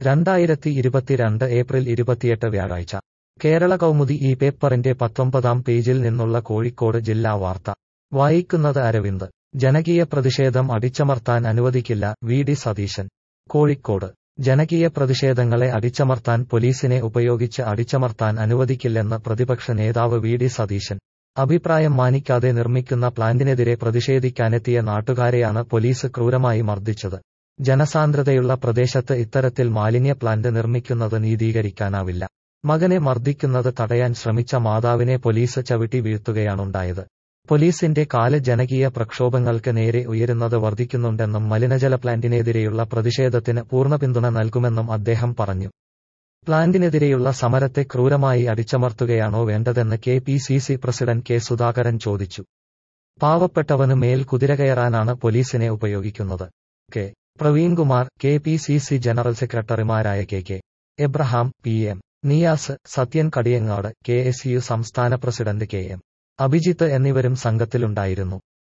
രണ്ടായിരത്തി ഇരുപത്തിരണ്ട് ഏപ്രിൽ ഇരുപത്തിയെട്ട് വ്യാഴാഴ്ച കേരള കൗമുദി ഈ പേപ്പറിന്റെ പത്തൊമ്പതാം പേജിൽ നിന്നുള്ള കോഴിക്കോട് ജില്ലാ വാർത്ത വായിക്കുന്നത് അരവിന്ദ് ജനകീയ പ്രതിഷേധം അടിച്ചമർത്താൻ അനുവദിക്കില്ല വി ഡി സതീശൻ കോഴിക്കോട് ജനകീയ പ്രതിഷേധങ്ങളെ അടിച്ചമർത്താൻ പോലീസിനെ ഉപയോഗിച്ച് അടിച്ചമർത്താൻ അനുവദിക്കില്ലെന്ന് പ്രതിപക്ഷ നേതാവ് വി ഡി സതീശൻ അഭിപ്രായം മാനിക്കാതെ നിർമ്മിക്കുന്ന പ്ലാന്റിനെതിരെ പ്രതിഷേധിക്കാനെത്തിയ നാട്ടുകാരെയാണ് പോലീസ് ക്രൂരമായി മർദ്ദിച്ചത് ജനസാന്ദ്രതയുള്ള പ്രദേശത്ത് ഇത്തരത്തിൽ മാലിന്യ പ്ലാന്റ് നിർമ്മിക്കുന്നത് നീതീകരിക്കാനാവില്ല മകനെ മർദ്ദിക്കുന്നത് തടയാൻ ശ്രമിച്ച മാതാവിനെ പോലീസ് ചവിട്ടി വീഴ്ത്തുകയാണുണ്ടായത് പോലീസിന്റെ കാല് ജനകീയ പ്രക്ഷോഭങ്ങൾക്ക് നേരെ ഉയരുന്നത് വർദ്ധിക്കുന്നുണ്ടെന്നും മലിനജല പ്ലാന്റിനെതിരെയുള്ള പ്രതിഷേധത്തിന് പൂർണ്ണ പിന്തുണ നൽകുമെന്നും അദ്ദേഹം പറഞ്ഞു പ്ലാന്റിനെതിരെയുള്ള സമരത്തെ ക്രൂരമായി അടിച്ചമർത്തുകയാണോ വേണ്ടതെന്ന് K P C C president K Sudhakaran ചോദിച്ചു പാവപ്പെട്ടവന് മേൽ കുതിരകയറാനാണ് പോലീസിനെ ഉപയോഗിക്കുന്നത് K Praveenkumar K P C C general സെക്രട്ടറിമാരായ K K Abraham P M Niyas Sathyan Kadiyangad K S U സംസ്ഥാന പ്രസിഡന്റ് കെ എം അഭിജിത്ത് എന്നിവരും സംഘത്തിലുണ്ടായിരുന്നു